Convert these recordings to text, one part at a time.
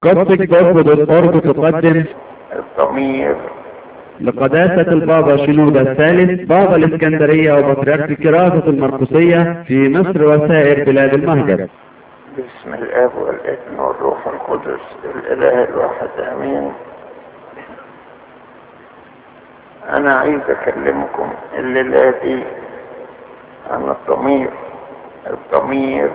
قصدك تقدم الضمير لقداسة البابا شنودة الثالث بابا الإسكندرية وبطريرك كراسة المرقسية في مصر وسائر بلاد المهجر باسم الاب والابن والروح القدس الاله الواحد امين انا عايز اكلمكم الليله دي عن الضمير الضمير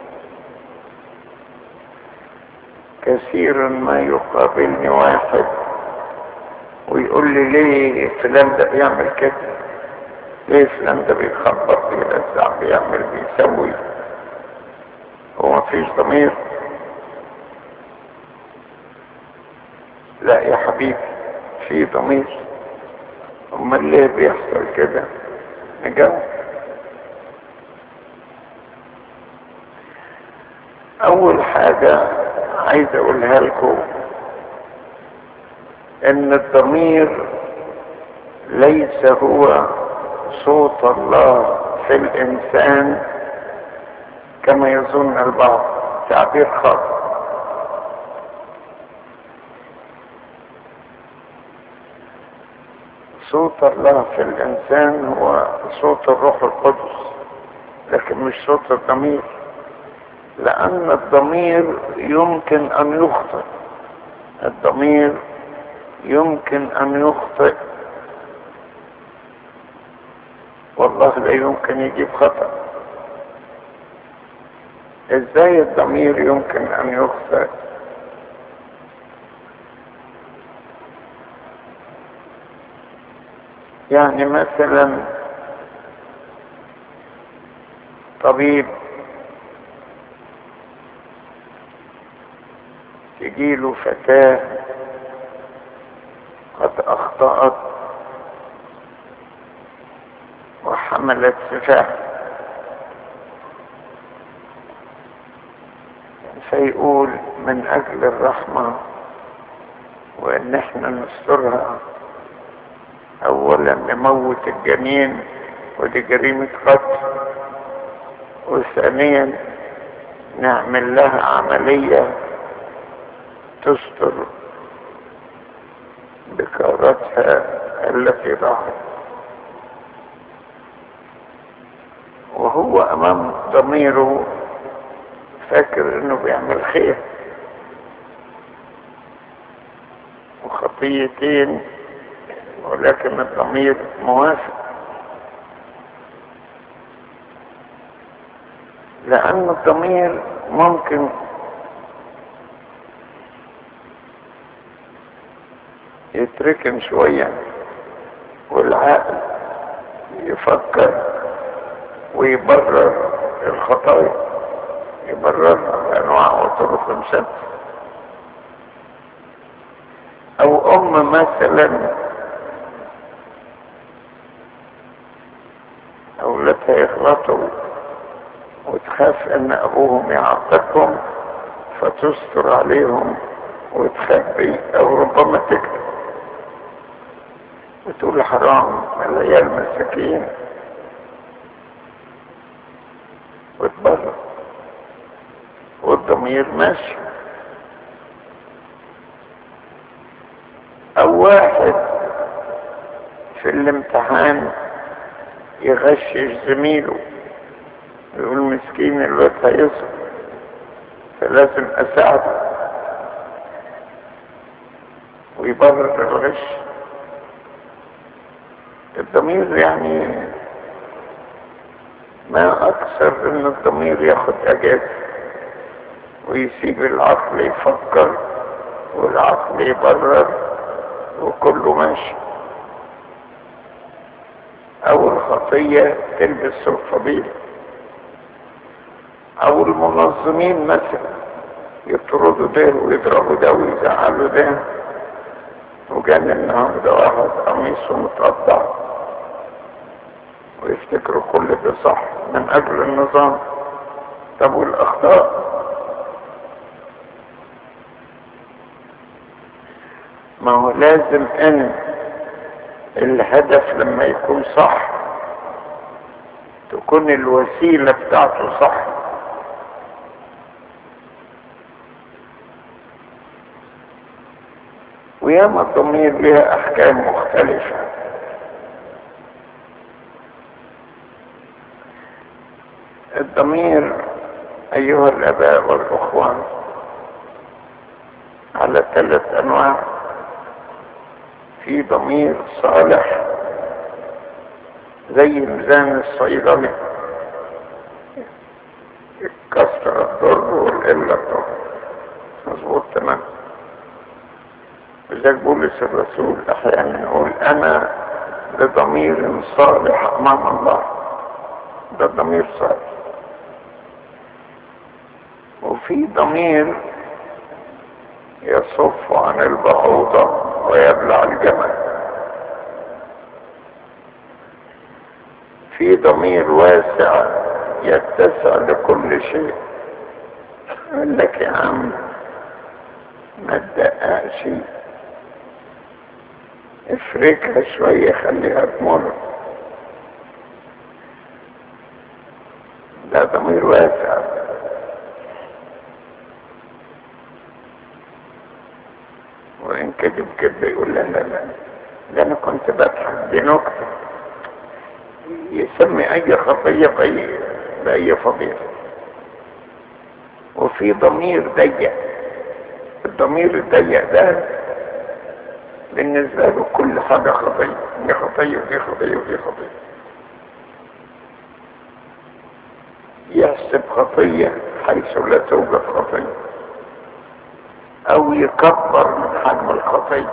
كثيرا ما يقابلني واحد ويقول لي ليه فلان ده بيعمل كده ليه فلان ده بيخبط بيلزع بيعمل بيسوي هو مفيش ضمير لا يا حبيبي في ضمير امال ليه بيحصل كده نجاوب اول حاجة عايز اقولها لكم ان الضمير ليس هو صوت الله في الانسان كما يظن البعض تعبير خاطئ صوت الله في الانسان هو صوت الروح القدس لكن مش صوت الضمير لان الضمير يمكن ان يخطئ الضمير يمكن ان يخطئ والله لا يمكن يجيب خطأ ازاي الضمير يمكن ان يخطئ يعني مثلا طبيب تجيله فتاة قد أخطأت وحملت سفاح فيقول من أجل الرحمة وإن احنا نسترها أولا نموت الجنين ودي جريمة قتل وثانيا نعمل لها عملية تستر بكارتها التي راحت وهو امام ضميره فاكر انه بيعمل خير وخطيتين ولكن الضمير موافق لان الضمير ممكن يتركن شوية والعقل يفكر ويبرر الخطايا يبررها بأنواع وطرق مسدسة أو أم مثلا أولادها يغلطوا وتخاف أن أبوهم يعاقبهم فتستر عليهم وتخبي أو ربما تكذب وتقول حرام العيال مساكين وتبرر والضمير ماشي او واحد في الامتحان يغشش زميله يقول مسكين الواد هيصل فلازم اساعده ويبرر الغش الضمير يعني ما اكثر ان الضمير ياخد اجازة ويسيب العقل يفكر والعقل يبرر وكله ماشي او الخطية تلبس الفضيلة او المنظمين مثلا يطردوا ده ويضربوا ده ويزعلوا ده وكان النهارده واحد قميصه متقطع ويفتكروا كل ده صح من اجل النظام طب والاخطاء ما هو لازم ان الهدف لما يكون صح تكون الوسيلة بتاعته صح وياما الضمير لها احكام مختلفة الضمير ايها الاباء والاخوان على ثلاث انواع في ضمير صالح زي ميزان الصيدلي كسر الضر والقلة الضر مظبوط تمام لذلك بولس الرسول احيانا يقول انا لضمير صالح امام الله ده ضمير صالح وفي ضمير يصف عن البعوضة ويبلع الجمل في ضمير واسع يتسع لكل شيء يقول لك يا عم ما تدققش افركها شوية خليها تمر ده ضمير واسع وإن كذب كذب يقول لا لا لا ده أنا كنت بضحك دي نكتة يسمي أي خطية بأي بأي فضيلة وفي ضمير ضيق الضمير الضيق ده بالنسبة له كل حاجة خطية دي خطية ودي خطية ودي خطية يحسب خطية حيث لا توجد خطية أو يكبر من حجم الخطية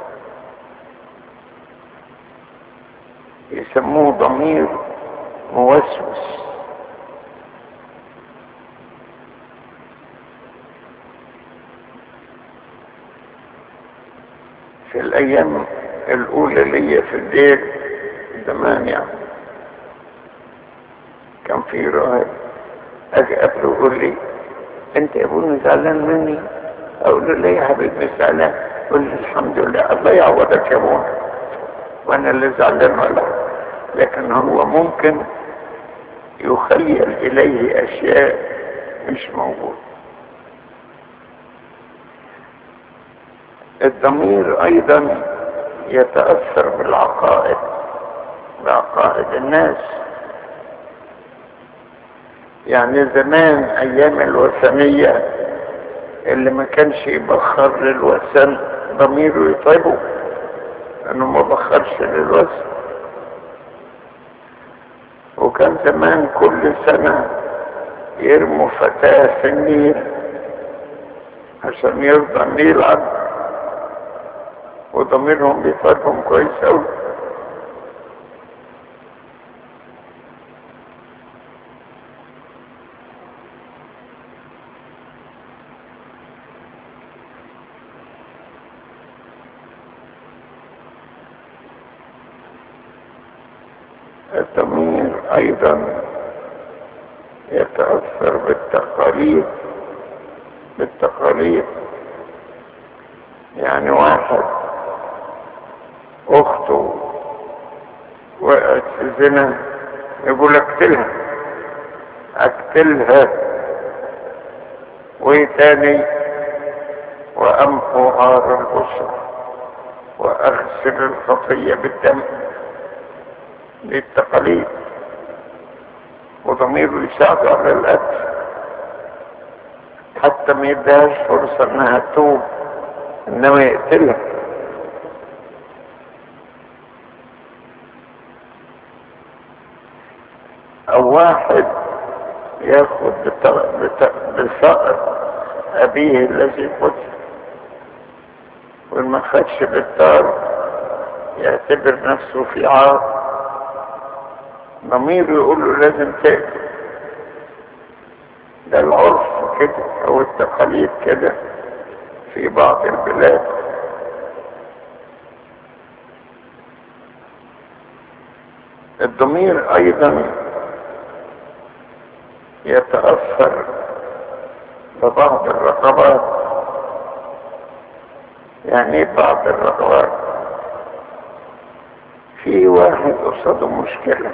يسموه ضمير موسوس في الأيام الأولى ليا في الدير زمان يعني كان في راهب أجي قبله يقول لي أنت يا ابونا زعلان مني أقول له ليه يا حبيبي زعلان يقول لي الحمد لله الله يعوضك يا ابونا وأنا اللي زعلان ولا لكن هو ممكن يخيل إليه أشياء مش موجودة الضمير ايضا يتأثر بالعقائد بعقائد الناس يعني زمان ايام الوثنية اللي ما كانش يبخر للوثن ضميره يطيبه لانه ما بخرش للوثن وكان زمان كل سنة يرموا فتاة في النيل عشان يرضى النيل عنه وضميرهم بيفرهم كويس أوي الضمير أيضا يتأثر بالتقاليد بالتقاليد يعني واحد اخته وقعت في زنا يقول اقتلها اقتلها وايه تاني وامحو عار الاسره واغسل الخطيه بالدم دي التقاليد وضميره يساعده على القتل حتى ما يديهاش فرصه انها تتوب انما يقتلها او واحد ياخد بثأر ابيه الذي قتل وما خدش بالثار يعتبر نفسه في عار ضميره يقول له لازم تقتل ده العرف كده او التقاليد كده في بعض البلاد الضمير ايضا يتأثر ببعض الرغبات يعني ايه بعض الرغبات في واحد قصاده مشكلة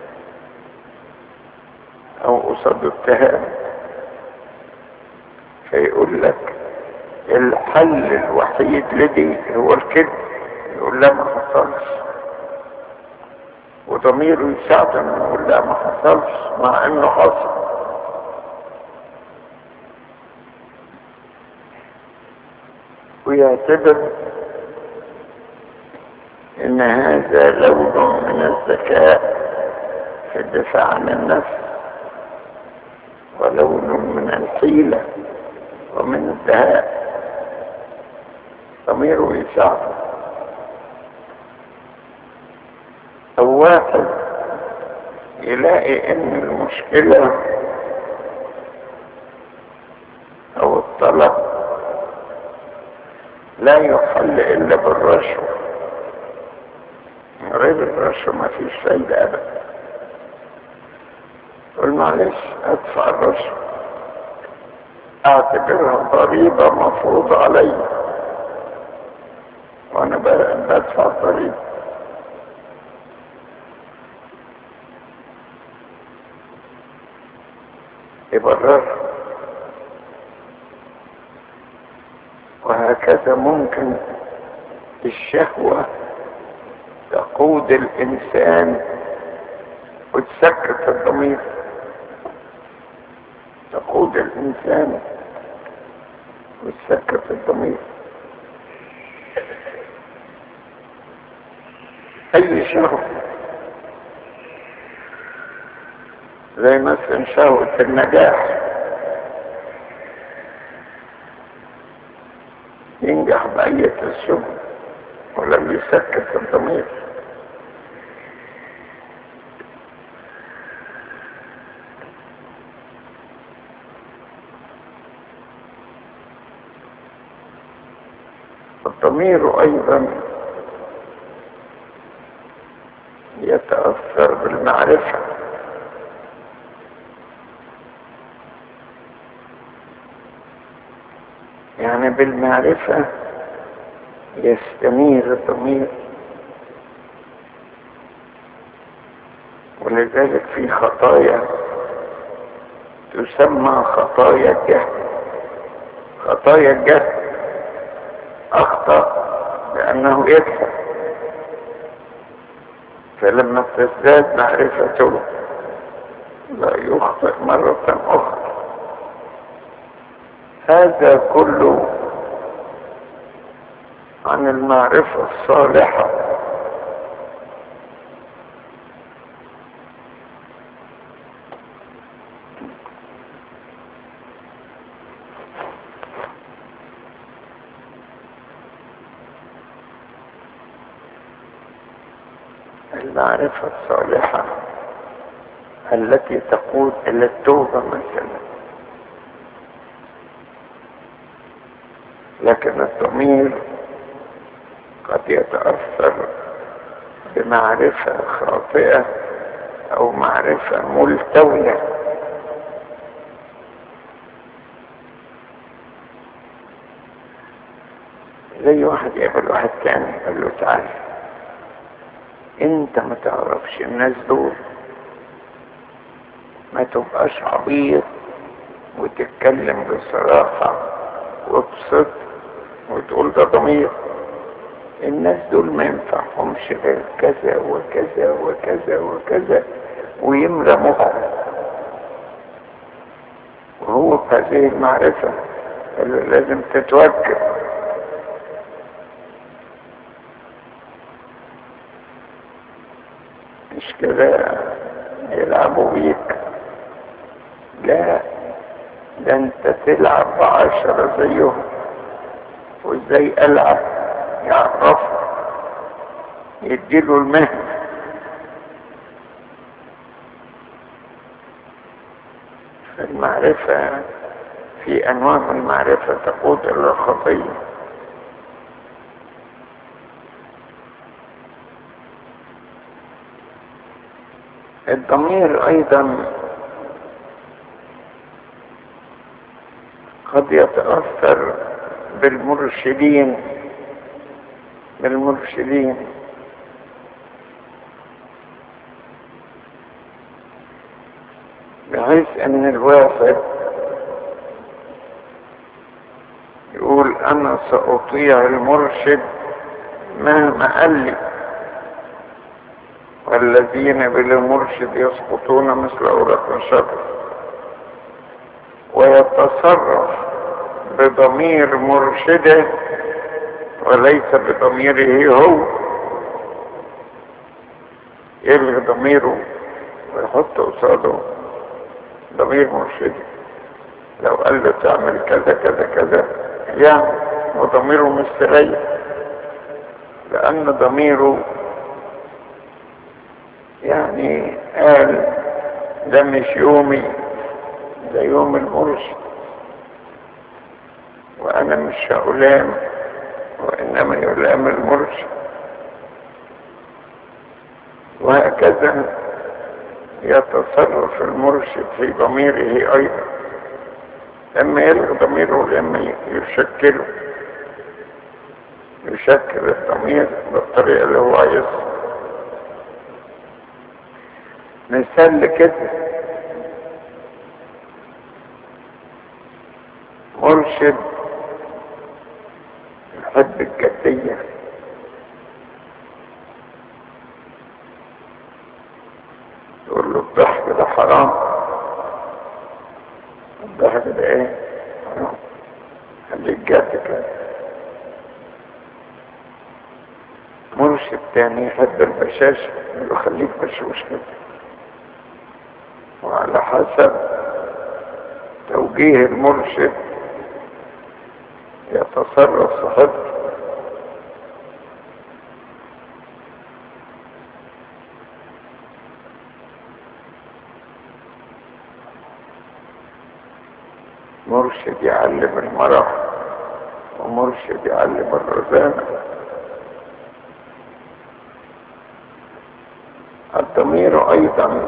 او قصاده اتهام فيقول لك الحق الحل الوحيد لدي هو الكذب يقول لا ما حصلش وضميره يساعده انه يقول لا ما حصلش مع انه حصل ويعتبر ان هذا لون من الذكاء في الدفاع عن النفس ولون من الحيلة ومن الدهاء ضميره يساعده او واحد يلاقي ان المشكلة او الطلب لا يحل الا بالرشوة من غير الرشوة ما فيش فايدة ابدا قل معلش ادفع الرشوة اعتبرها ضريبة مفروض علي وانا بدفع الضريبة يبرر وهكذا ممكن الشهوة تقود الإنسان وتسكت الضمير تقود الإنسان وتسكت الضمير أي شهوة زي مثلا شهوة النجاح ينجح بأية السبل ولم يسكت الضمير الضمير أيضا يتأثر بالمعرفة يعني بالمعرفة يستنير الضمير ولذلك في خطايا تسمى خطايا الجهل خطايا الجهل أخطأ لأنه يكفر فلما تزداد معرفته لا يخطئ مرة أخرى هذا كله عن المعرفة الصالحة المعرفة الصالحة التي تقود إلى التوبة مثلا لكن الضمير قد يتأثر بمعرفة خاطئة أو معرفة ملتوية زي واحد يقابل واحد تاني يقول له تعالى انت ما تعرفش الناس دول ما تبقاش عبيط وتتكلم بصراحة وبصدق وتقول ده ضمير الناس دول ما ينفعهمش غير كذا وكذا وكذا وكذا ويملى مخه وهو بهذه المعرفة اللي لازم تتوكل مش كده يلعبوا بيك لا ده انت تلعب بعشرة زيهم وازاي العب يعرفه يديله المهنة المعرفة في انواع من المعرفة تقود الى الخطية الضمير ايضا قد يتأثر بالمرشدين بالمرشدين بحيث ان الواحد يقول انا ساطيع المرشد مهما قال لي والذين بلا مرشد يسقطون مثل اوراق الشجر ويتصرف بضمير مرشده وليس بضميره هو يلغي ضميره ويحط قصاده ضمير مرشده لو قال له تعمل كذا كذا كذا يعني وضميره مستريح لأن ضميره يعني قال ده مش يومي ده يوم المرشد وأنا مش هألام وإنما يلام المرشد وهكذا يتصرف المرشد في ضميره أيضا لما يلغي ضميره لما يشكله يشكل الضمير بالطريقة اللي هو عايزها مثال كده مرشد يحب الجدية يقول له الضحك ده حرام الضحك ده ايه حرام خليك جد كده مرشد تاني يحب البشاشة يقول له خليك بشوش كده وعلى حسب توجيه المرشد يتصرف صاحبه مرشد يعلم المرح ومرشد يعلم الرزانة الضمير أيضا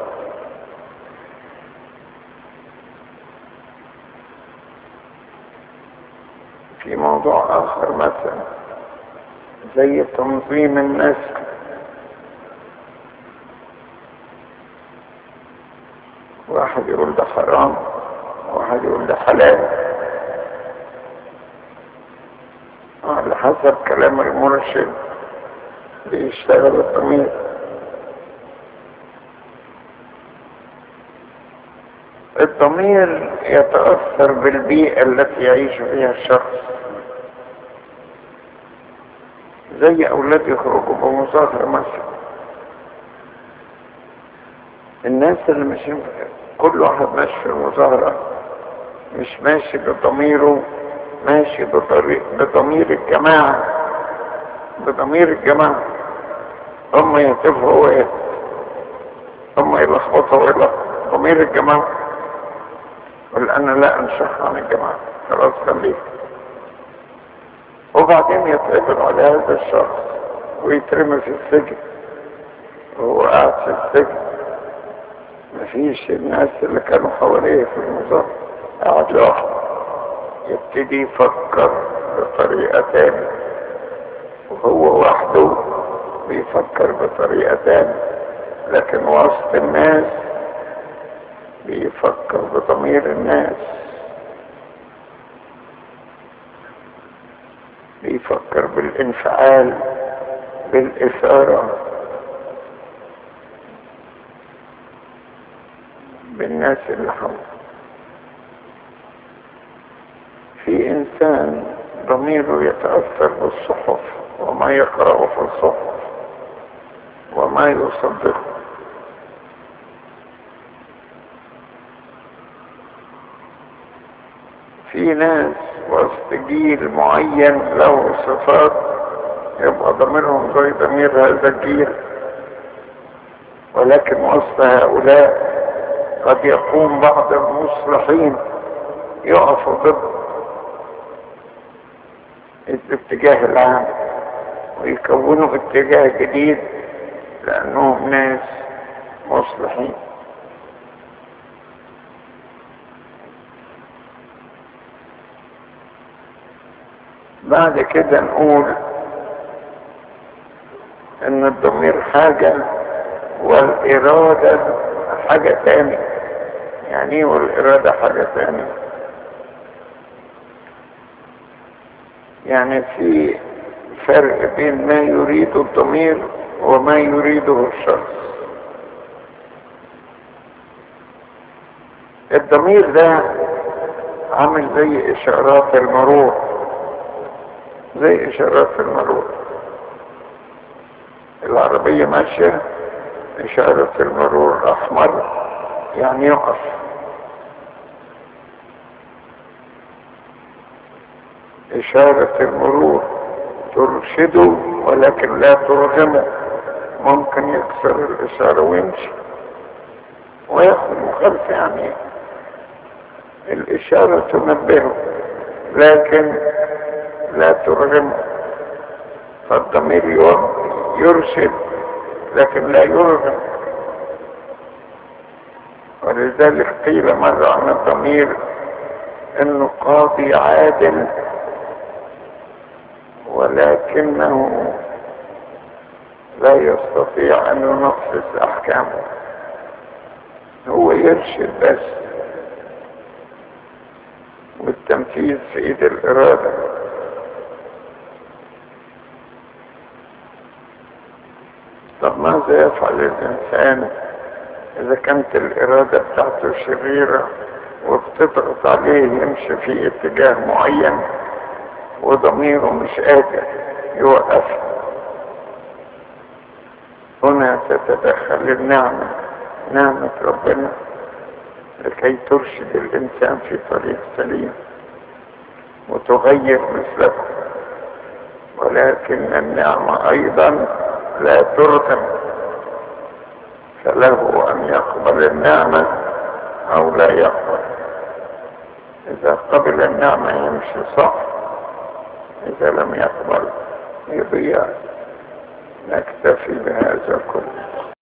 في موضوع آخر مثلا زي تنظيم النسل واحد يقول ده حرام واحد يقول ده حلال على حسب كلام المرشد بيشتغل الضمير الضمير يتأثر بالبيئة التي يعيش فيها الشخص زي أولاد يخرجوا بمظاهرة مثلا الناس اللي ماشيين كل واحد ماشي في المظاهرة مش ماشي بضميره ماشي بطريق بضمير الجماعة بضمير الجماعة هم يهتفوا هو يهتف هم يلخبطوا ويلخبط ضمير الجماعة قل أنا لا أنشح عن الجماعة خلاص خليك وبعدين يتقبل على هذا الشخص ويترمي في السجن وهو قاعد في السجن مفيش الناس اللي كانوا حواليه في المظاهرة قاعد لوحده يبتدي يفكر بطريقة تانية وهو وحده بيفكر بطريقة تانية لكن وسط الناس بيفكر بضمير الناس بيفكر بالانفعال بالإثارة بالناس اللي حوله في إنسان ضميره يتأثر بالصحف وما يقرأه في الصحف وما يصدقه في ناس وسط جيل معين له صفات يبقى ضميرهم زي ضمير هذا الجيل ولكن وسط هؤلاء قد يقوم بعض المصلحين يقفوا ضد الاتجاه العام ويكونوا اتجاه جديد لأنهم ناس مصلحين بعد كده نقول ان الضمير حاجة والإرادة حاجة تانية يعني ايه والإرادة حاجة تانية يعني في فرق بين ما يريد الضمير وما يريده الشخص الضمير ده عامل زي اشارات المرور زي اشارات المرور العربية ماشية اشارة المرور احمر يعني يقف اشارة المرور ترشده ولكن لا ترغمه ممكن يكسر الاشارة ويمشي وياخد مخالفة يعني الاشارة تنبهه لكن لا ترغمه فالضمير يرشد لكن لا يرغم ولذلك قيل مرة عن الضمير انه قاضي عادل ولكنه لا يستطيع ان ينفذ احكامه هو يرشد بس والتنفيذ في ايد الاراده طب ماذا يفعل الانسان اذا كانت الاراده بتاعته شريره وبتضغط عليه يمشي في اتجاه معين وضميره مش قادر يوقفه هنا تتدخل النعمة نعمة ربنا لكي ترشد الإنسان في طريق سليم وتغير مثله ولكن النعمة أيضا لا ترغم فله أن يقبل النعمة أو لا يقبل إذا قبل النعمة يمشي صح إذا لم يقبل يضيع نكتفي بهذا كله